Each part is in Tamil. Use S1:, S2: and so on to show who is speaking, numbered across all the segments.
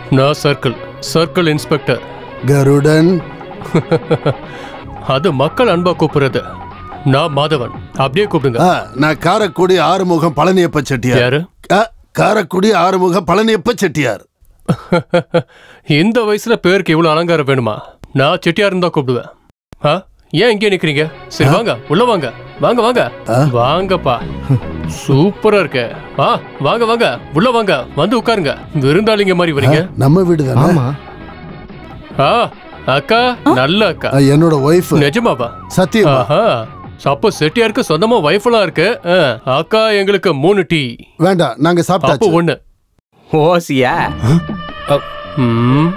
S1: நான் சர்க்கிள் சர்க்கிள் இன்ஸ்பெக்டர்
S2: கருடன்
S1: அது மக்கள் அன்பா கூப்பிடுறது நான் மாதவன் அப்படியே கூப்பிடுங்க
S2: ஆ, நான் காரக்குடி ஆறுமுகம் பழனியப்ப செட்டியார்
S1: யாரு
S2: ஆ, காரக்குடி ஆறுமுகம் பழனியப்ப செட்டியார்
S1: இந்த வயசுல பேருக்கு இவ்வளவு அலங்காரம் வேணுமா நான் செட்டியார் இருந்தா கூப்பிடுவேன் ஆ ஏன் இங்கே நிக்கிறீங்க சரி வாங்க உள்ள வாங்க வாங்க வாங்க வாங்கப்பா சூப்பரா இருக்க ஆ வாங்க வாங்க உள்ள வாங்க வந்து உட்காருங்க விருந்தாளிங்க மாதிரி வரீங்க
S2: நம்ம வீடு தானே
S3: ஆமா
S1: ஆ அக்கா நல்ல அக்கா
S2: ஆ, என்னோட ஒய்ஃப்
S1: நிஜமாவா
S2: சத்தியமா
S1: ஆஹா அப்போ செட்டியாருக்கு சொந்தமா ஒய்ஃபெல்லாம் இருக்கு ஆ, அக்கா எங்களுக்கு மூணு டீ
S2: வேண்டாம் நாங்க
S1: அப்போ
S2: சாப்பிட்டாச்சு
S1: ஒண்ணு
S4: ஓசியா
S1: ம்,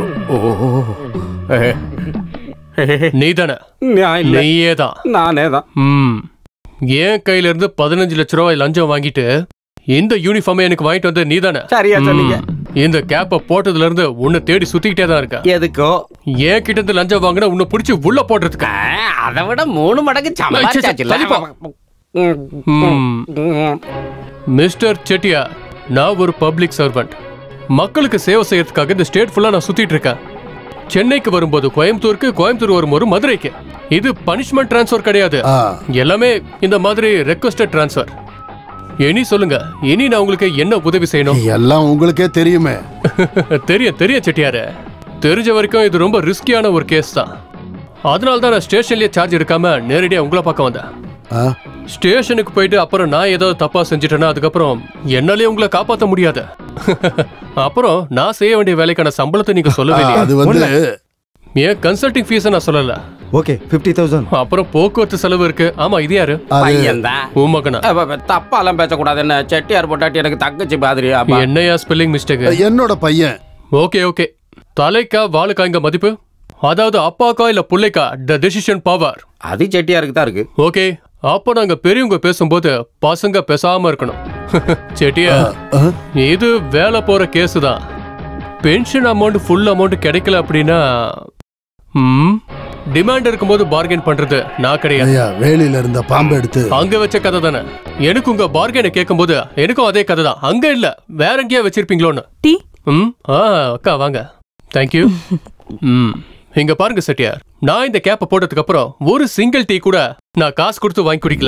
S4: நான்
S1: நீதானே
S4: இல்ல
S1: நீயே தான்
S4: நானே தான்
S1: ம் என் கையில இருந்து பதினஞ்சு லட்ச ரூபாய் லஞ்சம் வாங்கிட்டு இந்த யூனிஃபார்மை எனக்கு வாங்கிட்டு வந்து நீதானே
S4: சரியா சொன்னீங்க
S1: ம், இந்த கேப்ப போட்டதுல இருந்து உன்னை தேடி சுத்திக்கிட்டே தான் இருக்கேன்
S4: எதுக்கோ
S1: என் கிட்ட இருந்து லஞ்சம் வாங்கினா உன்னை பிடிச்சி உள்ள போடுறதுக்கு
S4: ஆ, அதை விட மூணு மடங்கு சம்பாதிச்சாச்சுல்ல
S1: தள்ளிப்போ.
S4: ம்,
S1: ம்.
S4: ம்.
S1: மிஸ்டர் செட்டியா நான் ஒரு பப்ளிக் சர்வெண்ட் மக்களுக்கு சேவை செய்யறதுக்காக இந்த ஸ்டேட் ஃபுல்லா நான் சுத்திட்டு இருக்கேன் சென்னைக்கு வரும்போது கோயம்புத்தூருக்கு கோயம்புத்தூர் வரும்போது மதுரைக்கு இது பனிஷ்மெண்ட் ட்ரான்ஸ்ஃபர் கிடையாது
S2: ஆ,
S1: எல்லாமே இந்த மாதிரி ரெக்வஸ்டட் ட்ரான்ஸ்ஃபர் இனி சொல்லுங்க இனி நான் உங்களுக்கு என்ன உதவி செய்யணும்
S2: எல்லாம் உங்களுக்கே தெரியுமே
S1: தெரியும் தெரியும் செட்டியாரே தெரிஞ்ச வரைக்கும் இது ரொம்ப ரிஸ்கியான ஒரு கேஸ் தான் அதனால தான் நான் ஸ்டேஷன்லயே சார்ஜ் எடுக்காம நேரடியா உங்களை பார்க்க வந்தேன்
S2: ஆ,
S1: ஸ்டேஷனுக்கு போயிட்டு அப்புறம் நான் ஏதாவது தப்பா செஞ்சுட்டேன்னா அதுக்கப்புறம் என்னாலே உங்களை காப்பாற்ற முடியாது அப்புறம் நான் செய்ய வேண்டிய வேலைக்கான சம்பளத்தை நீங்க
S2: ஆ,
S1: சொல்லவே
S2: அது
S1: இல்லையே
S2: வந்து
S1: ஏன் கன்சல்டிங் ஃபீஸை நான் சொல்லல
S3: ஓகே ஃபிஃப்டி தௌசண்ட்
S1: அப்புறம் போக்குவரத்து செலவு இருக்கு ஆமா இது யாரு
S2: அது
S4: பையன்தான்
S1: உன் மகனா
S4: அப்ப, அப்ப, தப்பாலாம் பேசக்கூடாது என்ன செட்டியார் பொட்டாட்டி எனக்கு தங்கச்சி மாதிரியா அப்பா?
S1: என்னையா ஸ்பெல்லிங் மிஸ்டேக்
S2: என்னோட பையன்
S1: ஓகே ஓகே தலைக்கா வாளுக்கா இங்க மதிப்பு அதாவது அப்பாக்கா இல்ல புள்ளைக்கா த டெசிஷன் பவர்
S4: அது செட்டியாருக்கு தான் இருக்கு
S1: ஓகே அப்போ நாங்க பெரியவங்க பேசும்போது பசங்க பேசாம இருக்கணும் செட்டியா
S2: ஆ,
S1: இது வேலை போற கேஸ் தான் பென்ஷன் அமௌண்ட் ஃபுல் அமௌண்ட் கிடைக்கல அப்படின்னா ம் டிமாண்ட் இருக்கும்போது பார்கெயின் பண்றது நான் கிடையாது
S2: ஐயா வேலியில இருந்த பாம்பு எடுத்து
S1: அங்க வச்ச கதை தானே எனக்கு உங்க பார்கெனை கேட்கும்போது எனக்கும் அதே கதை தான் அங்க இல்ல வேற எங்கேயா வச்சிருப்பீங்களோன்னு
S5: டீ
S1: ம் ஆ அக்கா வாங்க தேங்க்யூ ம் இங்க பாருங்க செட்டியார் நான் இந்த கேப்பை போட்டதுக்கு அப்புறம் ஒரு சிங்கிள் டீ கூட நான் காசு கொடுத்து வாங்கி குடிக்கல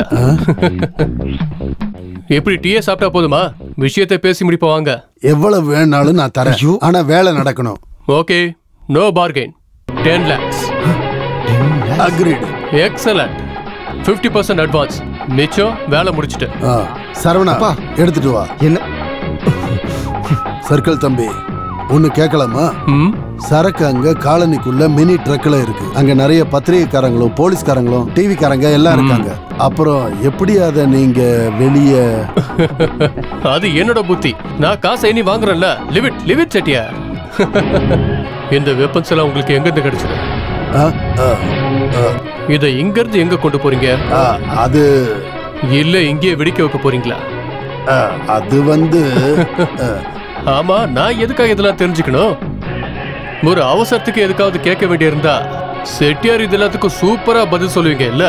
S1: எப்படி டீயே சாப்பிட்டா போதுமா விஷயத்தை பேசி முடிப்போம் வாங்க
S2: எவ்வளவு வேணாலும் நான் தரேன் ஆனா வேலை நடக்கணும்
S1: okay no bargain ten lakhs
S2: agreed
S1: excellent fifty percent advance மிச்சம் வேலை முடிச்சிட்டு
S2: சரவணா எடுத்துட்டு வா
S3: என்ன
S2: சர்க்கிள் தம்பி ஒன்னு கேட்கலாமா
S1: ம்
S2: சரக்கு அங்க காலனிக்குள்ள மினி ட்ரக்ல இருக்கு அங்க நிறைய பத்திரிகைக்காரங்களும் போலீஸ்காரங்களும் டிவி காரங்க எல்லாம் இருக்காங்க அப்புறம் எப்படி அதை நீங்க வெளிய
S1: அது என்னோட புத்தி நான் காசை இனி வாங்குறேன்ல லிவிட் லிவிட் செட்டியா இந்த வெப்பன்ஸ் எல்லாம் உங்களுக்கு எங்க இருந்து கிடைச்சது
S2: ஆ, ஆ, ஆ,
S1: இதை இங்க இருந்து எங்க கொண்டு போறீங்க
S2: ஆ, அது
S1: இல்ல இங்கேயே வெடிக்க வைக்க போறீங்களா
S2: ஆ, அது வந்து ஆ,
S1: ஆமா நான் எதுக்காக இதெல்லாம் தெரிஞ்சுக்கணும் ஒரு அவசரத்துக்கு எதுக்காவது கேட்க வேண்டியிருந்தா செட்டியார் இது எல்லாத்துக்கும் சூப்பரா பதில் சொல்லுவீங்க இல்ல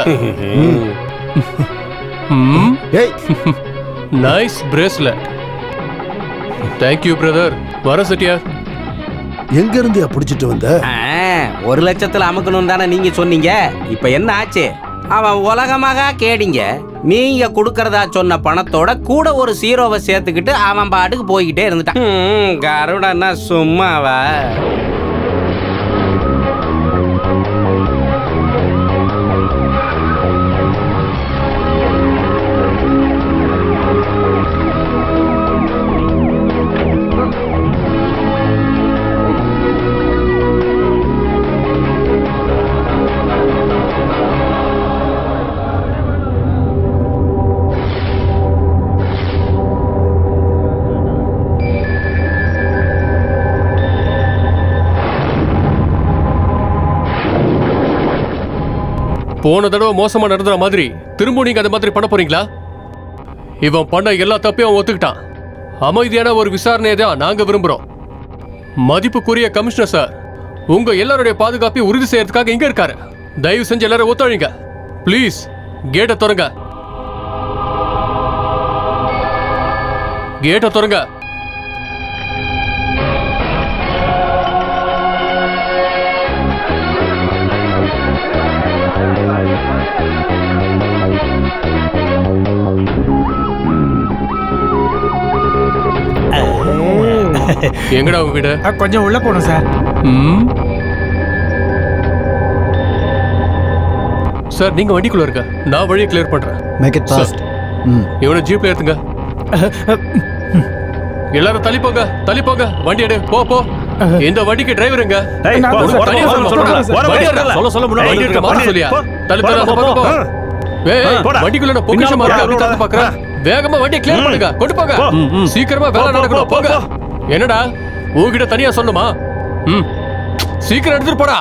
S1: ம்
S3: ஏய்
S1: நைஸ் பிரேஸ்லெட் தேங்க்யூ பிரதர் வர செட்டியார்
S2: எங்க இருந்து பிடிச்சிட்டு வந்த
S4: ஆ, ஒரு லட்சத்துல அமுக்கணும் தானே நீங்க சொன்னீங்க இப்ப என்ன ஆச்சு அவன் உலகமாக கேடிங்க நீங்க கொடுக்கறதா சொன்ன பணத்தோட கூட ஒரு சீரோவை சேர்த்துக்கிட்டு அவன் பாட்டுக்கு போய்கிட்டே இருந்துட்டான் ம், கருடன்னா சும்மாவா
S1: போன தடவை மோசமா நடந்துற மாதிரி திரும்ப நீங்க அந்த மாதிரி பண்ண போறீங்களா இவன் பண்ண எல்லா தப்பையும் அவன் ஒத்துக்கிட்டான் அமைதியான ஒரு விசாரணையை தான் நாங்க விரும்புறோம் மதிப்புக்குரிய கமிஷனர் சார் உங்க எல்லாருடைய பாதுகாப்பை உறுதி செய்யறதுக்காக இங்க இருக்காரு தயவு செஞ்சு எல்லாரும் ஒத்துழைங்க ப்ளீஸ் கேட்டை திறங்க கேட்டை திறங்க எங்கடா உங்க வீடு
S3: அ, கொஞ்சம் உள்ள போகணும் சார்
S1: ம் சார் நீங்க வண்டிக்குள்ள இருக்க நான் வழியை கிளியர் பண்றேன்
S5: மேக் இட் ஃபாஸ்ட் ம்
S1: இவனை ஜீப்ல ஏத்துங்க எல்லாரும் தள்ளி போங்க தள்ளி போங்க வண்டி எடு போ போ இந்த வண்டிக்கு டிரைவருங்க
S6: ஏய்,
S3: நான்
S6: போ,
S3: தான்
S6: ஓரம்
S1: தனியா
S6: போ,
S1: சொல்ல
S6: ஓரம்
S1: சொல்றேன்.
S6: போ, ஓரம்
S1: வண்டி
S6: போ,
S1: எடுடா.
S6: சொல்ல சொல்ல முன்னாடி
S1: வண்டி
S6: வண்டி
S1: எடுக்க மாட்ட
S6: வண்டி
S1: சொல்லியா
S6: போ.
S1: தள்ளி
S6: போடா,
S1: தள்ளி
S6: போ,
S1: போ,
S6: போ,
S1: போ.
S6: ஆ.
S1: ஏய், ஏய்,
S6: போடா.
S1: வண்டிக்குள்ள நான் பொக்கிஷம்
S6: பின்னால
S1: இருக்கு,
S6: போடா,
S1: அப்படி திறந்து
S6: போடா.
S1: பார்க்கறேன். வேகமா வண்டியை கிளியர்
S6: ம்.
S1: பண்ணுங்க கொண்டு போங்க
S6: போ. ம், ம்.
S1: சீக்கிரமா
S6: போ,
S1: வேலை
S6: போ,
S1: நடக்கணும்
S6: போ,
S1: போங்க
S6: போ.
S1: என்னடா உன்கிட்ட தனியா சொல்லணுமா ம் சீக்கிரம் எடுத்துட்டு போடா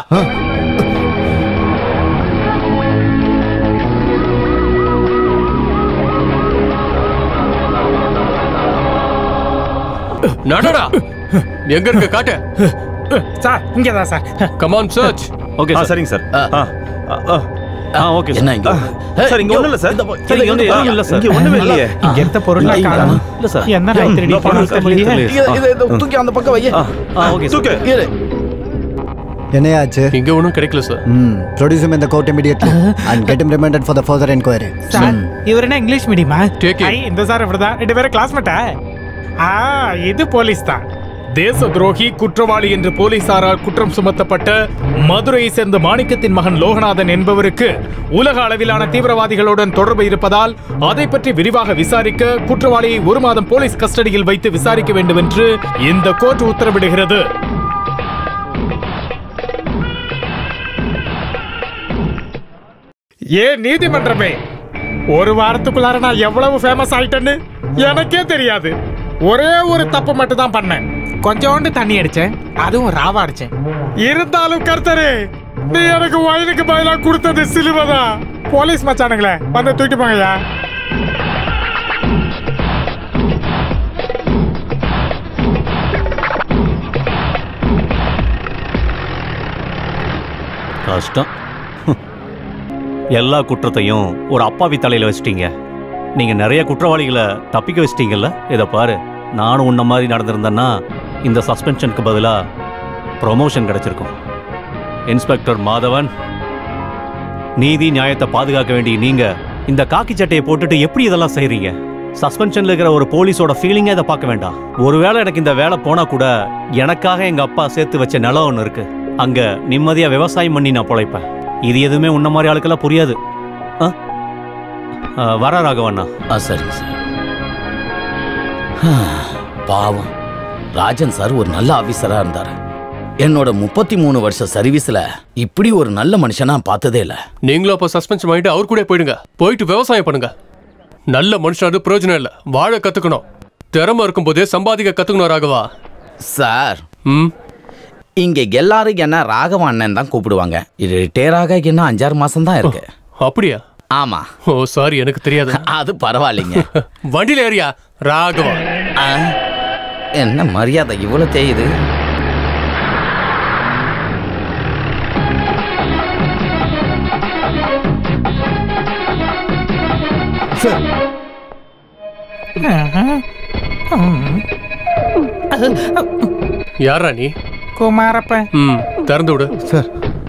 S1: நடடா எங்க இருக்க காட்டு
S3: சார் இங்கே தான் சார்
S1: கமான் சர்ச்
S6: ஓகே
S7: ஆ,
S6: சார்
S7: சரிங்க சார்
S6: ஆ, ஆ, ஆ. ஆ, ஓகே சார்.
S8: என்ன இங்க
S6: சார் இங்க ஒண்ணும் இல்ல சார் சார் இங்க வந்து எதுவும் இல்ல சார்
S7: இங்க ஒண்ணுமே இல்லையே
S3: இங்க இருந்த பொருள்லாம்
S8: இல்ல,
S3: காணும்
S6: இல்ல சார்
S3: என்ன நாய் திருடி
S6: இதோ பாருங்க சார்,
S3: தெரியலையே.
S6: தெரியலையே.
S8: இது இது தூக்கி அந்த பக்கம் வைய
S6: ஆ, ஆ, ஓகே சார்.
S7: தூக்கு
S8: இரு
S5: என்னையாச்சு
S1: இங்க ஒண்ணும் கிடைக்கல சார்
S5: ம் produce him in the court immediately and get him remanded for the further inquiry
S3: sir இவர் என்ன இங்கிலீஷ் மீடியமா
S1: Take it.
S3: ஐ, இந்த சார் இப்படிதான் ரெண்டு பேரும் கிளாஸ்மேட்டா ஆ இது போலீஸ் தான் தேச துரோகி குற்றவாளி என்று போலீசாரால் குற்றம் சுமத்தப்பட்ட மதுரையை சேர்ந்த மாணிக்கத்தின் மகன் லோகநாதன் என்பவருக்கு உலக அளவிலான தீவிரவாதிகளுடன் தொடர்பு இருப்பதால் அதை பற்றி விரிவாக விசாரிக்க குற்றவாளியை ஒரு மாதம் போலீஸ் கஸ்டடியில் வைத்து விசாரிக்க வேண்டும் என்று இந்த கோர்ட் உத்தரவிடுகிறது ஏன் நீதிமன்றமே ஒரு வாரத்துக்குள்ளார நான் எவ்வளவு ஃபேமஸ் ஆயிட்டேன்னு எனக்கே தெரியாது ஒரே ஒரு தப்பு மட்டும் தான் பண்ணேன் கொஞ்சோண்டு தண்ணி அடிச்சேன் அதுவும் ராவா அடிச்சேன் இருந்தாலும் கர்த்தரே நீ எனக்கு வயலுக்கு பதிலா கொடுத்தது சிலுவதா போலீஸ் மச்சானுங்களே வந்து தூக்கிட்டு போங்கய்யா
S6: கஷ்டம் ஹம். எல்லா குற்றத்தையும் ஒரு அப்பாவி தலையில வச்சிட்டீங்க நீங்க நிறைய குற்றவாளிகளை தப்பிக்க வச்சிட்டீங்கல்ல இதை பாரு நானும் உன்ன மாதிரி நடந்திருந்தேன்னா இந்த சஸ்பென்ஷனுக்கு பதிலா ப்ரொமோஷன் கிடைச்சிருக்கும் இன்ஸ்பெக்டர் மாதவன் நீதி நியாயத்தை பாதுகாக்க வேண்டிய நீங்க இந்த காக்கி சட்டையை போட்டுட்டு எப்படி இதெல்லாம் செய்றீங்க சஸ்பென்ஷன்ல இருக்கிற ஒரு போலீஸோட ஃபீலிங்கே இதை பார்க்க வேண்டாம் ஒருவேளை எனக்கு இந்த வேலை போனா கூட எனக்காக எங்க அப்பா சேர்த்து வச்ச நிலம் ஒன்று இருக்கு அங்க நிம்மதியா விவசாயம் பண்ணி நான் பொழைப்பேன் இது எதுவுமே உன்ன மாதிரி ஆளுக்கெல்லாம் புரியாது ஆ? ஆ, வர ராகவண்ணா
S8: ஆ சரிங்க சார் பாவம் ராஜன் சார் ஒரு நல்ல ஆபீசரா இருந்தாரு என்னோட முப்பத்தி மூணு வருஷ சர்வீஸ்ல இப்படி ஒரு நல்ல மனுஷனா பார்த்ததே இல்ல
S1: நீங்களும் அப்ப சஸ்பென்ஷன் வாங்கிட்டு அவர் கூட போயிடுங்க போயிட்டு விவசாயம் பண்ணுங்க நல்ல மனுஷனாது பிரயோஜனம் இல்ல வாழ கத்துக்கணும் திறமை இருக்கும்போதே சம்பாதிக்க கத்துக்கணும் ராகவா
S8: சார்
S1: ம்
S8: இங்க எல்லாரும் என்ன ராகவ அண்ணன் தான் கூப்பிடுவாங்க இது ரிட்டையர் ஆக இன்னும் அஞ்சாறு மாசம் தான் இருக்கு
S1: அப்படியா
S8: ஆமா
S1: ஓ சாரி எனக்கு தெரியாது
S8: அது பரவாயில்லைங்க
S1: வண்டியில ஏறியா ராகவா
S8: ஆ, என்ன மரியாதை இவ்வளவு தேயுது
S2: சார்
S1: யாரா நீ
S3: குமாரப்பன்
S1: ம் திறந்து விடு
S2: சார்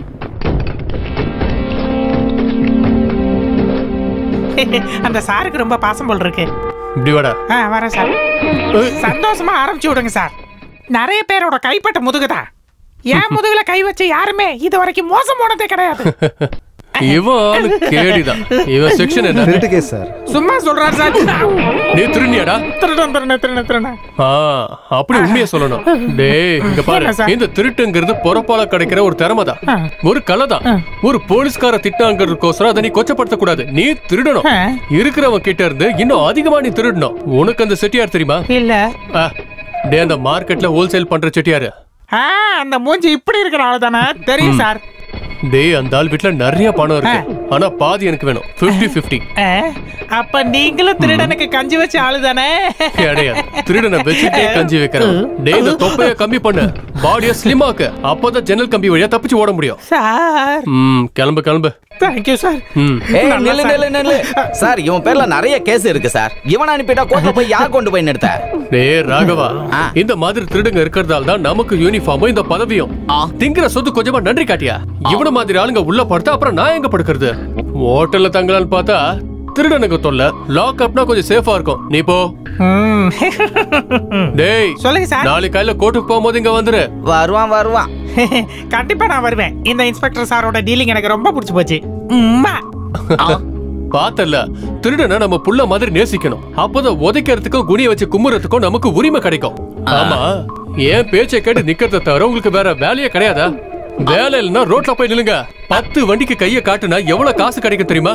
S3: அந்த சாருக்கு ரொம்ப பாசம் போல் இருக்கு
S1: இப்படி வாடா
S3: ஆ வரேன் சார் சந்தோஷமா ஆரம்பிச்சு விடுங்க சார் நிறைய பேரோட கைப்பட்ட முதுகுதான் என் முதுகுல கை வச்ச யாருமே இது வரைக்கும் மோசம் போனதே கிடையாது
S1: இவன் ஆளு கேடிதான் இவன் செக்ஷன் என்ன
S2: திருட்டு கேஸ் சார்
S3: சும்மா சொல்றாரு சார்
S1: நீ திருநியாடா
S3: திருடன் திருடன் திருடன் திருடன்
S1: ஆ அப்படி உண்மையை சொல்லணும் டேய் இங்க பாரு
S3: என்ன சார்?
S1: இந்த திருட்டுங்கிறது பொறப்பால கிடைக்கிற ஒரு திறமைதான்
S3: ஆ.
S1: ஒரு கலை தான் ஒரு போலீஸ்கார திட்டாங்கிறதுக்கோசரம் அதை நீ கொச்சப்படுத்த கூடாது நீ திருடணும்
S3: ஆ.
S1: இருக்கிறவன் கிட்ட இருந்து இன்னும் அதிகமா நீ திருடணும் உனக்கு அந்த செட்டியார் தெரியுமா
S3: இல்ல
S1: ஆ, டேய் அந்த மார்க்கெட்ல ஹோல்சேல் பண்ற செட்டியாரு
S3: ஆ அந்த மூஞ்சி இப்படி இருக்கிற ஆளு தானே தெரியும் சார்
S1: டேய் அந்த ஆள் வீட்டுல நிறைய பணம் இருக்கு ஆனா பாதி எனக்கு வேணும் 50 50
S3: ஆ, அப்ப நீங்களும் திருடனுக்கு கஞ்சி வச்ச ஆளு தானே
S1: கிடையாது திருடனை வச்சுட்டே கஞ்சி வைக்கிறேன் டேய் இந்த தொப்பைய கம்மி பண்ணு பாடிய ஸ்லிம் ஆக்கு அப்பதான் ஜன்னல் கம்பி வழியா தப்பிச்சு ஓட முடியும்
S3: சார்
S1: ம் கிளம்பு கிளம்பு
S3: தேங்க்யூ சார்
S1: ம்
S8: ஏய்
S3: நல்லா
S8: நில்லு
S3: சார்.
S8: நில்லு நில்லு சார் இவன் பேர்ல நிறைய கேஸ் இருக்கு சார் இவன் அனுப்பிட்டா கோர்ட்ல போய் யார் கொண்டு போய் நிறுத்த
S1: டேய் ராகவா
S8: ஆ.
S1: இந்த மாதிரி திருடுங்க இருக்கிறதால தான் நமக்கு யூனிஃபார்மும் இந்த பதவியும்
S8: ஆ.
S1: திங்கிற சொத்து கொஞ்சமா நன்றி காட்டியா இவன மாதிரி ஆளுங்க உள்ள படுத்தா அப்புறம் நான் எங்க படுக்கிறது ஹோட்டல்ல தங்கலான்னு பார்த்தா திருடனுக்கு தொல்லை லாக் அப்னா கொஞ்சம் சேஃபா இருக்கும் நீ போ
S3: ம்.
S1: டேய்
S3: சொல்லுங்க சார்
S1: நாளைக்கு காலையில கோர்ட்டுக்கு போகும்போது இங்க வந்துரு
S4: வருவான் வருவான்
S3: கண்டிப்பா நான் வருவேன் இந்த இன்ஸ்பெக்டர் சாரோட டீலிங் எனக்கு ரொம்ப பிடிச்சு போச்சு உம்மா.
S1: பார்த்தல திருடனை நம்ம புள்ள மாதிரி நேசிக்கணும் அப்பதான் உதைக்கிறதுக்கும் குனிய வச்சு கும்முறதுக்கும் நமக்கு உரிமை கிடைக்கும் ஆமா ஏன் பேச்சை கேட்டு நிக்கிறத தவிர உங்களுக்கு வேற வேலையே கிடையாதா வேலை இல்லைன்னா ரோட்ல போய் நில்லுங்க பத்து வண்டிக்கு கைய காட்டுனா எவ்வளவு காசு கிடைக்கும் தெரியுமா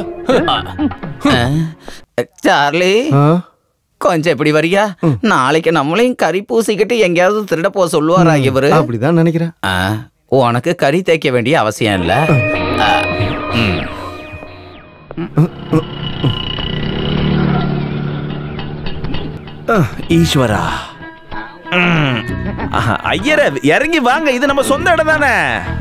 S8: சார்லி கொஞ்சம் இப்படி வரியா நாளைக்கு நம்மளையும் கறி பூசிக்கிட்டு எங்கேயாவது திருட போக சொல்லுவாரா இவரு
S5: அப்படிதான் நினைக்கிறேன்
S8: ஆ, உனக்கு கறி தேய்க்க வேண்டிய அவசியம் இல்ல ஆ, ம்.
S7: ஈஸ்வரா ம். ஆஹா, ஐயரே இறங்கி வாங்க இது நம்ம சொந்த இடம் தானே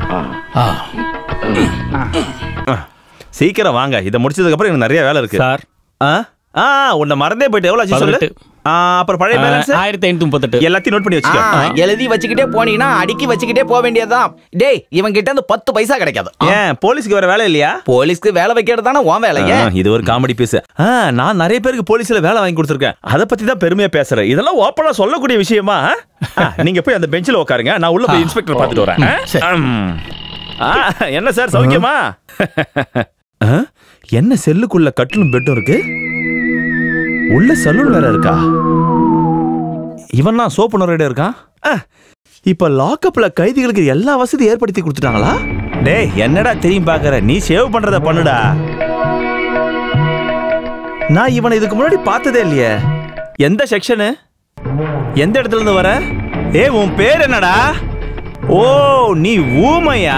S7: சீக்கிரம் வாங்க இதை முடிச்சதுக்கு அப்புறம் எனக்கு நிறைய வேலை இருக்கு
S6: சார்
S7: ஆ ஆ உன்னை மறந்தே போயிட்டு எவ்வளவு ஆச்சு சொல்லு
S6: பதினெட்டு.
S7: ஆ, அப்புறம் பழைய பேலன்ஸ்
S6: ஆயிரத்தி ஐநூத்தி முப்பத்தெட்டு
S7: எல்லாத்தையும் நோட் பண்ணி
S8: ஆ,
S7: வச்சுக்க
S8: எழுதி வச்சுக்கிட்டே போனீங்கன்னா அடுக்கி வச்சுக்கிட்டே போக வேண்டியதுதான் டேய் இவன் கிட்ட இருந்து பத்து பைசா கிடைக்காது
S7: ஏன் போலீஸ்க்கு வேற வேலை இல்லையா
S8: போலீஸ்க்கு வேலை வைக்கிறது தானே உன் வேலைங்க
S7: ஆ, இது ஒரு காமெடி பீஸ் நான் நிறைய பேருக்கு போலீஸ்ல வேலை வாங்கி கொடுத்துருக்கேன் அதை பத்தி தான் பெருமையா பேசுறேன் இதெல்லாம் ஓப்பனா சொல்லக்கூடிய விஷயமா ஆ, நீங்க போய் அந்த பெஞ்சில் உட்காருங்க நான் உள்ள போய் இன்ஸ்பெக்டர் பார்த்துட்டு வரேன் ஆ? ம். ஆ, என்ன சார் சௌக்கியமா ஆ, என்ன செல்லுக்குள்ள கட்டிலும் பெட்டும் இருக்கு உள்ள சலூன் வேற இருக்கா இவன் தான் சோப்பு நுரையிட இருக்கான் ஆ, இப்ப லாக்அப்ல கைதிகளுக்கு எல்லா வசதி ஏற்படுத்தி கொடுத்துட்டாங்களா டேய் என்னடா தெரியும் பாக்குற நீ சேவ் பண்றத பண்ணுடா நான் இவனை இதுக்கு முன்னாடி பார்த்ததே இல்லையே எந்த செக்ஷனு எந்த இடத்துல இருந்து வர ஏ உன் பேர் என்னடா ஓ நீ ஊமையா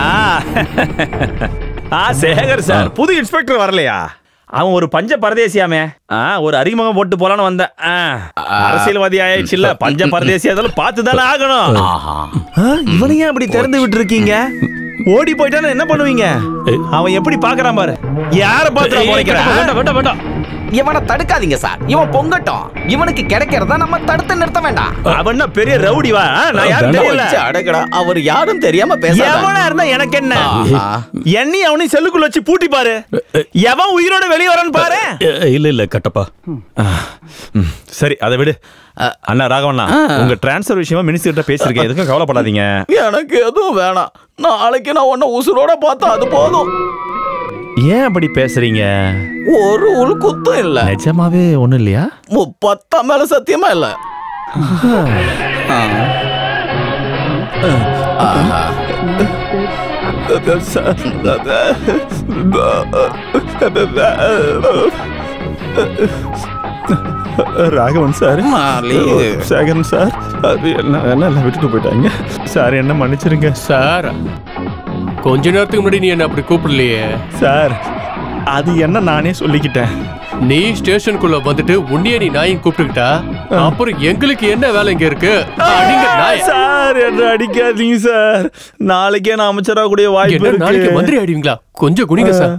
S7: ஆ சேகர் சார் புது இன்ஸ்பெக்டர் வரலையா அவன் ஒரு பஞ்ச பரதேசியாமே ஆ ஒரு அறிமுகம் போட்டு போலான்னு வந்தேன் ஆ, அரசியல்வாதி ஆயிடுச்சு இல்ல பஞ்ச பரதேசி அதெல்லாம் பார்த்து தானே ஆகணும்
S8: ஆஹா
S7: ஆ, இவனை ஏன் அப்படி திறந்து விட்டு இருக்கீங்க ஓடி போயிட்டானா என்ன பண்ணுவீங்க அவன் எப்படி பாக்குறான் பாரு யார பாத்து முறைக்கிறான்
S1: வேண்டாம் வேண்டாம் வேண்டாம்
S8: இவனை தடுக்காதீங்க சார் இவன் பொங்கட்டும் இவனுக்கு கிடைக்கிறத நம்ம தடுத்து நிறுத்த வேண்டாம்
S7: அவன் என்ன பெரிய ரவுடி வா ஆ, நான் யாரும் தெரியல
S8: ச்சே, அடக்கடா அவர் யாரும் தெரியாம பேச
S7: எவனா இருந்தா எனக்கு என்ன என்னையும் அவனையும் செல்லுக்குள்ள வச்சு பூட்டி பாரு எவன் உயிரோட வெளியே வரான்னு பாரு
S6: இல்ல இல்ல கட்டப்பா
S7: ம், சரி அதை விடு அண்ணா ராகவண்ணா உங்க டிரான்ஸ்ஃபர் விஷயமா மினிஸ்டர்கிட்ட பேசிருக்கேன் எதுக்கும் கவலைப்படாதீங்க
S8: எனக்கு எதுவும் வேணாம் நாளைக்கு நான் உன்னை உசுரோட பார்த்தா அது போதும்
S7: ஏன் அப்படி பேசுறீங்க
S8: ஒரு உள் குத்தம் இல்ல
S7: நிஜமாவே ஒண்ணும் இல்லையா
S8: முப்பத்தாம் மேல சத்தியமா இல்ல
S7: ராகவன் சார்
S8: மாலி.
S7: சேகரன் சார் அது என்ன என்ன எல்லாம் விட்டுட்டு போயிட்டாங்க சார் என்ன மன்னிச்சிருங்க
S1: சார் கொஞ்ச நேரத்துக்கு முன்னாடி நீ என்ன அப்படி கூப்பிடலையே
S7: சார் அது என்ன நானே சொல்லிக்கிட்டேன்
S1: நீ ஸ்டேஷனுக்குள்ள வந்துட்டு உன்னையே நீ நாயும் கூப்பிட்டுக்கிட்டா அப்புறம் எங்களுக்கு என்ன வேலை இங்க இருக்கு அடிங்க நாய.
S7: சார் என்ன அடிக்காதீங்க சார் நாளைக்கே நான் அமைச்சரா கூடிய வாய்ப்பு
S1: என்ன நாளைக்கு
S7: இருக்கு
S1: மந்திரி ஆடிவீங்களா கொஞ்சம் குனிங்க சார்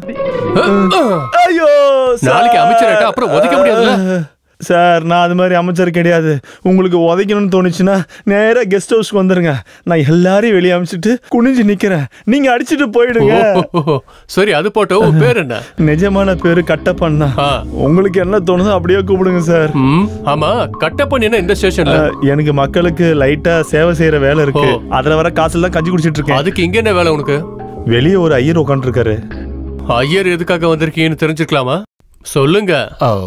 S7: ஐயோ
S1: நாளைக்கு அமைச்சராயிட்டா அப்புறம் உதைக்க முடியாதுல்ல?
S7: சார் நான் அது மாதிரி அமைச்சர் கிடையாது உங்களுக்கு உதைக்கணும்னு தோணுச்சுன்னா நேரா கெஸ்ட் ஹவுஸ்க்கு வந்துருங்க நான் எல்லாரையும் வெளியே அமைச்சிட்டு குனிஞ்சு நிக்கிறேன் நீங்க அடிச்சிட்டு போயிடுங்க
S1: ஓஹோ, சரி அது போட்டோ உன் பேர் என்ன
S7: நிஜமான பேரு கட்டப்பண்ணா
S1: ஆ.
S7: உங்களுக்கு என்ன தோணுதோ அப்படியே கூப்பிடுங்க சார்
S1: ம், ஆமா கட்டப்பன் என்ன இந்த ஸ்டேஷன்ல
S7: அஹ், எனக்கு மக்களுக்கு லைட்டா சேவை செய்யற வேலை இருக்கு
S1: ஓ.
S7: அதுல வர காசுல தான் கஞ்சி குடிச்சிட்டு இருக்கேன்
S1: அதுக்கு இங்க என்ன வேலை உனக்கு
S7: வெளியே ஒரு ஐயர் உட்காந்துருக்காரு
S1: ஐயர் எதுக்காக வந்திருக்கீங்கன்னு தெரிஞ்சுக்கலாமா சொல்லுங்க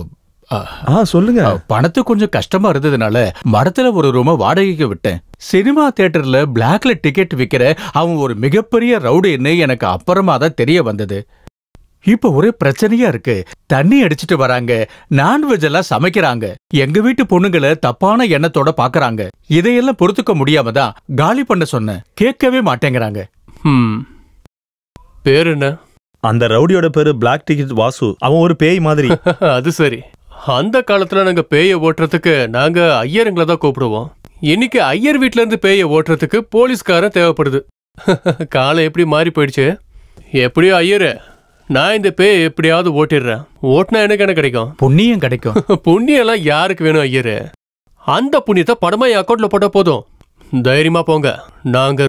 S7: ஆ சொல்லுங்க
S9: பணத்து கொஞ்சம் கஷ்டமா இருந்ததுனால மடத்துல ஒரு ரூம வாடகைக்கு விட்டேன் சினிமா தியேட்டர்ல பிளாக்ல டிக்கெட் விக்கிற அவன் ஒரு மிகப்பெரிய ரவுடின்னு எனக்கு அப்புறமா தான் தெரிய வந்தது இப்ப ஒரே பிரச்சனையா இருக்கு தண்ணி அடிச்சிட்டு வராங்க நான்வெஜ் எல்லாம் சமைக்கிறாங்க எங்க வீட்டு பொண்ணுங்களை தப்பான எண்ணத்தோட பாக்குறாங்க இதையெல்லாம் பொறுத்துக்க முடியாம தான் காலி பண்ண சொன்னேன் கேட்கவே மாட்டேங்கிறாங்க
S1: ம் பேர் என்ன
S7: அந்த ரவுடியோட பேரு பிளாக் டிக்கெட் வாசு அவன் ஒரு பேய் மாதிரி
S1: அது சரி அந்த காலத்துல நாங்க பேயை ஓட்டுறதுக்கு நாங்க ஐயருங்களை தான் கூப்பிடுவோம் இன்னைக்கு ஐயர் வீட்ல இருந்து பேயை ஓட்டுறதுக்கு போலீஸ்காரன் தேவைப்படுது காலம் எப்படி மாறி போயிடுச்சு எப்படியோ ஐயரு நான் இந்த பேயை எப்படியாவது ஓட்டிடுறேன் ஓட்டினா எனக்கு என்ன கிடைக்கும்
S9: புண்ணியம் கிடைக்கும்
S1: புண்ணியம் எல்லாம் யாருக்கு வேணும் ஐயரு அந்த புண்ணியத்தை படமா என் அக்கௌண்ட்ல போட்டா போதும் தைரியமா போங்க நாங்க